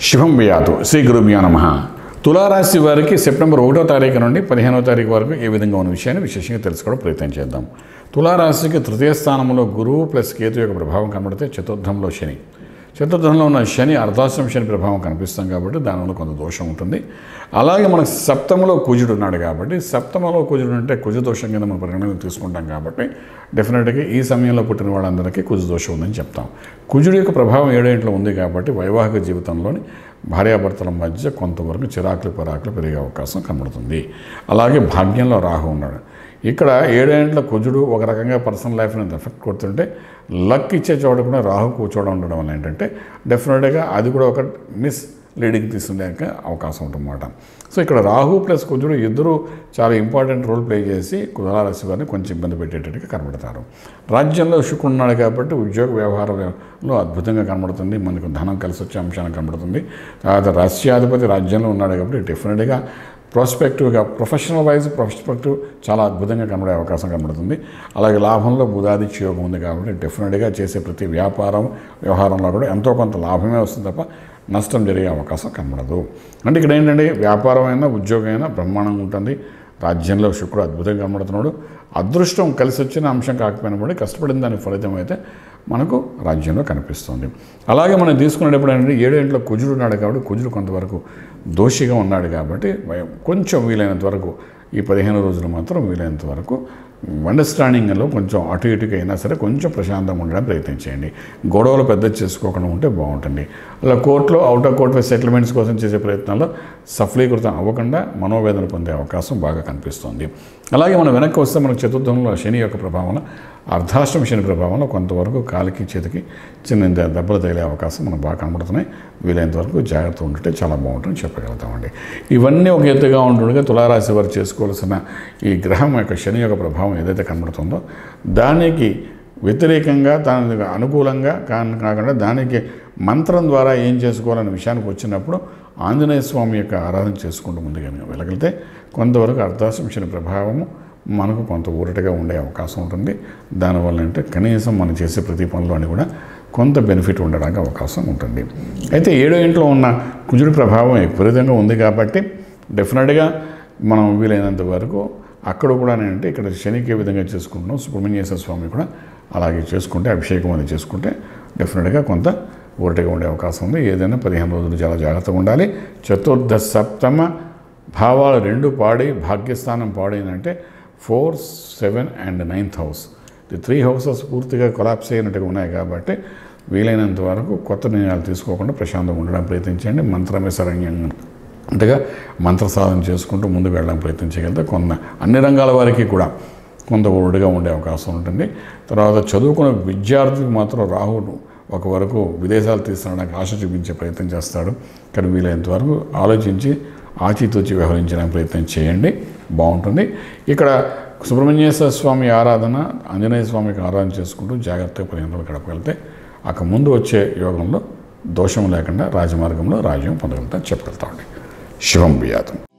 శుభం వ్యాతు శ్రీ గురుభ్యో నమ తులారాశి వారికి సెప్టెంబర్ ఒకటో తారీఖు నుండి పదిహేనో తారీఖు వరకు ఏ విధంగా ఉన్న విషయాన్ని విశేషంగా తెలుసుకోవడం ప్రయత్నం చేద్దాం తులారాశికి తృతీయ స్థానంలో గురువు ప్లస్ కేతు యొక్క ప్రభావం కనబడితే చతుర్థంలో శని చతుర్థంలో ఉన్న శని అర్ధాశ్రమ శని ప్రభావం కనిపిస్తాం కాబట్టి దానివల్ల కొంత దోషం ఉంటుంది అలాగే మనకు సప్తమలో కుజుడు ఉన్నాడు కాబట్టి సప్తమలో కుజుడు అంటే కుజ దోషం కింద మనం పరిగణనలోకి తీసుకుంటాం కాబట్టి డెఫినెట్గా ఈ సమయంలో పుట్టిన వాళ్ళందరికీ కుజ దోషం ఉందని చెప్తాం కుజుడు యొక్క ప్రభావం ఏడేంట్లో ఉంది కాబట్టి వైవాహిక జీవితంలోని భార్యాభర్తల మధ్య కొంతవరకు చిరాకులు పరాకులు పెరిగే అవకాశం కనబడుతుంది అలాగే భాగ్యంలో రాహు ఉన్నాడు ఇక్కడ ఏడేంట్ల కుజుడు ఒక రకంగా పర్సనల్ లైఫ్ని ఎఫెక్ట్ కొడుతుంటే లక్ ఇచ్చే చోట కూడా రాహు కూర్చోవడం ఉండడం వల్ల ఏంటంటే డెఫినెట్గా అది కూడా ఒక మిస్ లీడింగ్ తీసుకునే అవకాశం ఉంటుందన్నమాట సో ఇక్కడ రాహు ప్లస్ కుజుడు ఇద్దరు చాలా ఇంపార్టెంట్ రోల్ ప్లే చేసి కులారాశి వారిని కొంచెం ఇబ్బంది పెట్టేటట్టుగా కనబడతారు రాజ్యంలో శుక్రుడు ఉన్నాడు కాబట్టి ఉద్యోగ వ్యవహారంలో అద్భుతంగా కనబడుతుంది మనకు ధనం కలిసి వచ్చే అంశాన్ని కనబడుతుంది తర్వాత రాష్ట్రాధిపతి రాజ్యంలో ఉన్నాడు కాబట్టి డెఫినెట్గా ప్రాస్పెక్టివ్గా ప్రొఫెషనల్ వైజ్ ప్రాస్పెక్టివ్ చాలా అద్భుతంగా కనబడే అవకాశం కనబడుతుంది అలాగే లాభంలో బుధాదిత్య యోగం ఉంది కాబట్టి డెఫినెట్గా చేసే ప్రతి వ్యాపారం వ్యవహారంలో కూడా ఎంతో కొంత లాభమే వస్తుంది తప్ప నష్టం జరిగే అవకాశం కనబడదు అంటే ఇక్కడ ఏంటంటే వ్యాపారమైనా ఉద్యోగమైనా బ్రహ్మాండంగా ఉంటుంది రాజ్యంలో శుక్రుడు అద్భుతంగా కనబడుతున్నాడు అదృష్టం కలిసి వచ్చిన అంశం కాకపోయినా కూడా కష్టపడిన దాని ఫలితం అయితే మనకు రాజ్యంలో కనిపిస్తుంది అలాగే మనం తీసుకునేటప్పుడు ఏంటంటే ఏడు ఇంట్లో కుజుడు ఉన్నాడు కాబట్టి కుజుడు కొంతవరకు దోషిగా ఉన్నాడు కాబట్టి వయ- కొంచెం వీలైనంత వరకు ఈ పదిహేను రోజులు మాత్రం వీలైనంత వరకు అండర్స్టాండింగ్లో కొంచెం అటు ఇటుగా అయినా సరే కొంచెం ప్రశాంతంగా ఉండడానికి ప్రయత్నం చేయండి గొడవలు పెద్ద చేసుకోకుండా ఉంటే బాగుంటుంది అలా కోర్టులో అవుట్ ఆఫ్ కోర్టు సెటిల్మెంట్స్ కోసం చేసే ప్రయత్నాల్లో సఫలీకృతం అవ్వకుండా మనోవేదన పొందే అవకాశం బాగా కనిపిస్తుంది అలాగే మనం వెనక్కి వస్తే మనకు చతుర్థంలో శని యొక్క ప్రభావం అర్ధాష్టమ శని ప్రభావంలో కొంతవరకు కాలికి చేతికి చిన్న ఇంత దెబ్బలు తగిలే అవకాశం మనకు బాగా కనబడుతున్నాయి వీలైనంత వరకు జాగ్రత్త ఉంటే చాలా బాగుంటుందని చెప్పగలుగుతామండి ఇవన్నీ ఒక ఎత్తుగా ఉంటుండగా తులారాశి వారు చేసుకోవాల్సిన ఈ గ్రహం యొక్క శని యొక్క ప్రభావం ఏదైతే కనబడుతుందో దానికి వ్యతిరేకంగా దానికి అనుకూలంగా కా- కాకుండా దానికి మంత్రం ద్వారా ఏం చేసుకోవాలనే విషయానికి వచ్చినప్పుడు ఆంజనేయ స్వామి యొక్క ఆరాధన చేసుకుంటూ ముందుగా వెళ్ళగలిగితే కొంతవరకు అర్ధాశ్రమ శని ప్రభావము మనకు కొంత ఊరటగా ఉండే అవకాశం ఉంటుంది దానివల్ల అంటే కనీసం మనం చేసే ప్రతి పనిలోని కూడా కొంత బెనిఫిట్ ఉండడానికి అవకాశం ఉంటుంది అయితే ఏడో ఇంట్లో ఉన్న కుజుడి ప్రభావం విపరీతంగా ఉంది కాబట్టి డెఫినెట్గా మనం వీలైనంత వరకు అక్కడ కూడా ఏంటంటే ఇక్కడ శనికి ఏ విధంగా చేసుకుంటున్నాం సుబ్రహ్మణ్యేశ్వర స్వామి కూడా అలాగే చేసుకుంటే అభిషేకం అది చేసుకుంటే డెఫినెట్గా కొంత ఊరటగా ఉండే అవకాశం ఉంది ఏదైనా పదిహేను రోజులు చాలా జాగ్రత్తగా ఉండాలి చతుర్థ సప్తమ భావాలు రెండు పాడి భాగ్యస్థానం పాడైందంటే four seven and ninth house the three houses పూర్తిగా కొలాప్స్ అయినట్టుగా ఉన్నాయి కాబట్టి వీలైనంత వరకు కొత్త నిర్ణయాలు తీసుకోకుండా ప్రశాంతంగా ఉండడానికి ప్రయత్నించండి మంత్రమే సరణ్యంగా అంతగా మంత్ర సాధన చేసుకుంటూ ముందుకు వెళ్ళడానికి ప్రయత్నం చేయగలిగితే కొంత అన్ని రంగాల వారికి కూడా కొంత ఒడిగా ఉండే అవకాశం ఉంటుంది తర్వాత చదువుకున్న విద్యార్థికి మాత్రం రాహుడు ఒక వరకు విదేశాలు తీసుకురావడానికి ఆశ చూపించే ప్రయత్నం చేస్తాడు కానీ వీలైనంత వరకు ఆలోచించి ఆచితూచి వ్యవహరించడానికి ప్రయత్నం చేయండి బాగుంటుంది ఇక్కడ సుబ్రహ్మణ్యేశ్వర స్వామి ఆరాధన ఆంజనేయ స్వామికి ఆరాధన చేసుకుంటూ జాగ్రత్తగా పదిహేను రోజులు గడపగలిగితే అక్కడ ముందు వచ్చే యోగంలో దోషం లేకుండా రాజమార్గంలో రాజ్యం పొందగలుగుతాం చెప్పగలుగుతామండి శివం బియాతం